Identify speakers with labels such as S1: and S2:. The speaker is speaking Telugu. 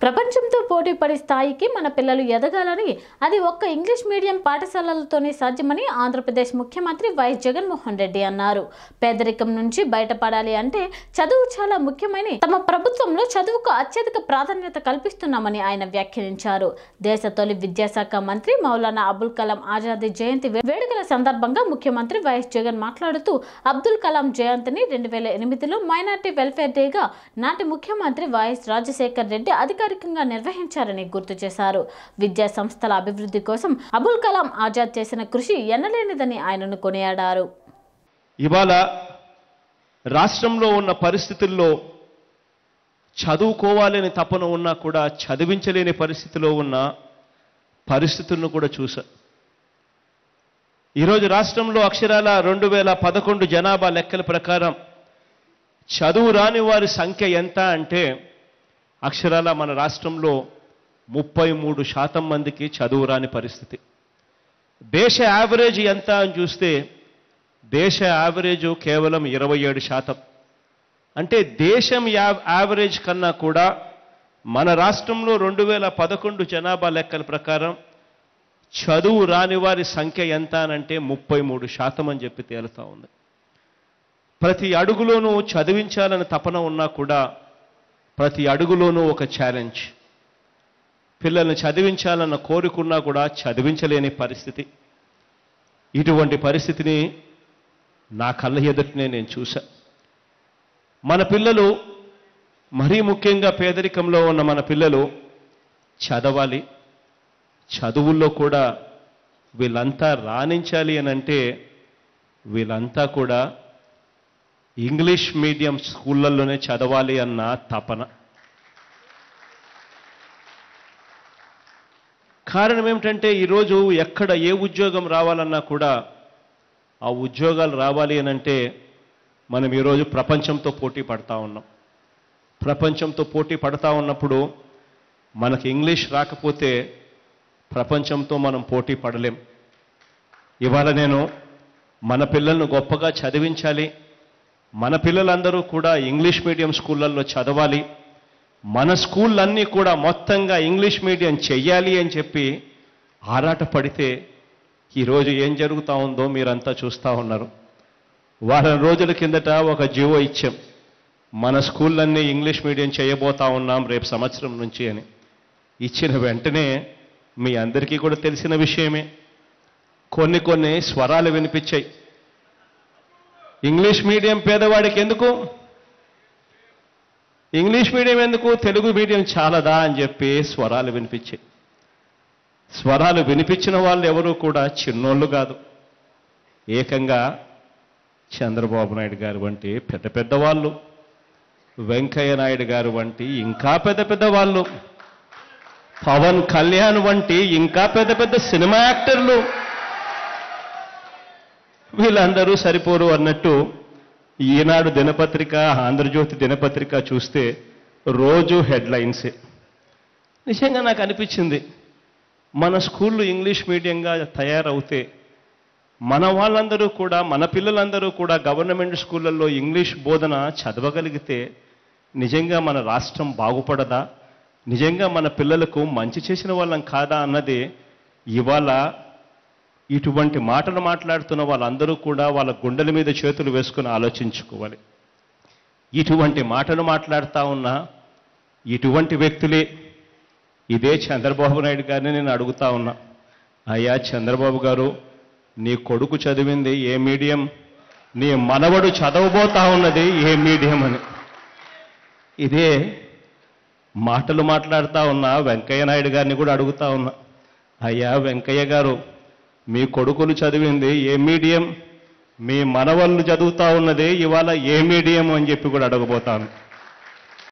S1: ప్రపంచంతో పోటీ పడే స్థాయికి మన పిల్లలు ఎదగాలని అది ఒక్క ఇంగ్లీష్ మీడియం పాఠశాలలతోనే సాధ్యమని ఆంధ్రప్రదేశ్ ముఖ్యమంత్రి వైఎస్ జగన్మోహన్ రెడ్డి అన్నారు పేదరికం నుంచి బయటపడాలి అంటే చదువు చాలా ముఖ్యమని తమ ప్రభుత్వంలో చదువుకు అత్యధిక ప్రాధాన్యత కల్పిస్తున్నామని ఆయన వ్యాఖ్యానించారు దేశ తొలి విద్యాశాఖ మంత్రి మౌలానా అబుల్ కలాం ఆజాదీ జయంతి వే- వేడుకల సందర్భంగా ముఖ్యమంత్రి వైఎస్ జగన్ మాట్లాడుతూ అబ్దుల్ కలాం జయంతిని రెండు వేల ఎనిమిదిలో మైనార్టీ వెల్ఫేర్ డేగా నాటి ముఖ్యమంత్రి వైఎస్ రాజశేఖర్ రెడ్డి అధికారికంగా నిర్వహించారని గుర్తు చేశారు విద్యా సంస్థల అభివృద్ధి కోసం అబుల్ కలాం ఆజాద్ చేసిన కృషి ఎన్నలేనిదని ఆయనను కొనియాడారు
S2: ఇవాళ రాష్ట్రంలో ఉన్న పరిస్థితుల్లో చదువుకోవాలని తపన ఉన్నా కూడా చదివించలేని పరిస్థితిలో ఉన్న పరిస్థితులను కూడా చూసా ఈరోజు రాష్ట్రంలో అక్షరాల రెండు వేల పదకొండు జనాభా లెక్కల ప్రకారం చదువు రాని వారి సంఖ్య ఎంత అంటే అక్షరాల మన రాష్ట్రంలో ముప్పై మూడు శాతం మందికి చదువు రాని పరిస్థితి దేశ యావరేజ్ ఎంత అని చూస్తే దేశ యావరేజ్ కేవలం ఇరవై ఏడు శాతం అంటే దేశం యా యావరేజ్ కన్నా కూడా మన రాష్ట్రంలో రెండు వేల పదకొండు జనాభా లెక్కల ప్రకారం చదువు రాని వారి సంఖ్య ఎంత అనంటే ముప్పై మూడు శాతం అని చెప్పి తేలుతా ఉంది ప్రతి అడుగులోనూ చదివించాలని తపన ఉన్నా కూడా ప్రతి అడుగులోనూ ఒక ఛాలెంజ్ పిల్లల్ని చదివించాలన్న కోరుకున్నా కూడా చదివించలేని పరిస్థితి ఇటువంటి పరిస్థితిని నా కళ్ళ ఎదుటనే నేను చూశా మన పిల్లలు మరీ ముఖ్యంగా పేదరికంలో ఉన్న మన పిల్లలు చదవాలి చదువుల్లో కూడా వీళ్ళంతా రాణించాలి అని అంటే వీళ్ళంతా కూడా ఇంగ్లీష్ మీడియం స్కూళ్ళల్లోనే చదవాలి అన్న తపన కారణం ఏమిటంటే ఈరోజు ఎక్కడ ఏ ఉద్యోగం రావాలన్నా కూడా ఆ ఉద్యోగాలు రావాలి అని అంటే మనం ఈరోజు ప్రపంచంతో పోటీ పడతా ఉన్నాం ప్రపంచంతో పోటీ పడతా ఉన్నప్పుడు మనకి ఇంగ్లీష్ రాకపోతే ప్రపంచంతో మనం పోటీ పడలేం ఇవాళ నేను మన పిల్లలను గొప్పగా చదివించాలి మన పిల్లలందరూ కూడా ఇంగ్లీష్ మీడియం స్కూళ్ళల్లో చదవాలి మన స్కూళ్ళన్నీ కూడా మొత్తంగా ఇంగ్లీష్ మీడియం చెయ్యాలి అని చెప్పి ఆరాట పడితే ఈరోజు ఏం జరుగుతూ ఉందో మీరంతా చూస్తూ ఉన్నారు వారం రోజుల కిందట ఒక జీవో ఇచ్చాం మన స్కూళ్ళన్నీ ఇంగ్లీష్ మీడియం చేయబోతా ఉన్నాం రేపు సంవత్సరం నుంచి అని ఇచ్చిన వెంటనే మీ అందరికీ కూడా తెలిసిన విషయమే కొన్ని కొన్ని స్వరాలు వినిపించాయి ఇంగ్లీష్ మీడియం పేదవాడికి ఎందుకు ఇంగ్లీష్ మీడియం ఎందుకు తెలుగు మీడియం చాలదా అని చెప్పి స్వరాలు వినిపించాయి స్వరాలు వినిపించిన వాళ్ళు ఎవరు కూడా చిన్నోళ్ళు కాదు ఏకంగా చంద్రబాబు నాయుడు గారు వంటి పెద్ద పెద్ద వాళ్ళు వెంకయ్య నాయుడు గారు వంటి ఇంకా పెద్ద పెద్ద వాళ్ళు పవన్ కళ్యాణ్ వంటి ఇంకా పెద్ద పెద్ద సినిమా యాక్టర్లు వీళ్ళందరూ సరిపోరు అన్నట్టు ఈనాడు దినపత్రిక ఆంధ్రజ్యోతి దినపత్రిక చూస్తే రోజు హెడ్లైన్సే నిజంగా నాకు అనిపించింది మన స్కూళ్ళు ఇంగ్లీష్ మీడియంగా తయారవుతే మన వాళ్ళందరూ కూడా మన పిల్లలందరూ కూడా గవర్నమెంట్ స్కూళ్ళల్లో ఇంగ్లీష్ బోధన చదవగలిగితే నిజంగా మన రాష్ట్రం బాగుపడదా నిజంగా మన పిల్లలకు మంచి చేసిన వాళ్ళం కాదా అన్నది ఇవాళ ఇటువంటి మాటలు మాట్లాడుతున్న వాళ్ళందరూ కూడా వాళ్ళ గుండెల మీద చేతులు వేసుకుని ఆలోచించుకోవాలి ఇటువంటి మాటలు మాట్లాడుతూ ఉన్న ఇటువంటి వ్యక్తులే ఇదే చంద్రబాబు నాయుడు గారిని నేను అడుగుతా ఉన్నా అయ్యా చంద్రబాబు గారు నీ కొడుకు చదివింది ఏ మీడియం నీ మనవడు చదవబోతా ఉన్నది ఏ మీడియం అని ఇదే మాటలు మాట్లాడుతా ఉన్నా వెంకయ్య నాయుడు గారిని కూడా అడుగుతా ఉన్నా అయ్యా వెంకయ్య గారు మీ కొడుకులు చదివింది ఏ మీడియం మీ మనవళ్ళు చదువుతా ఉన్నది ఇవాళ ఏ మీడియం అని చెప్పి కూడా అడగబోతాను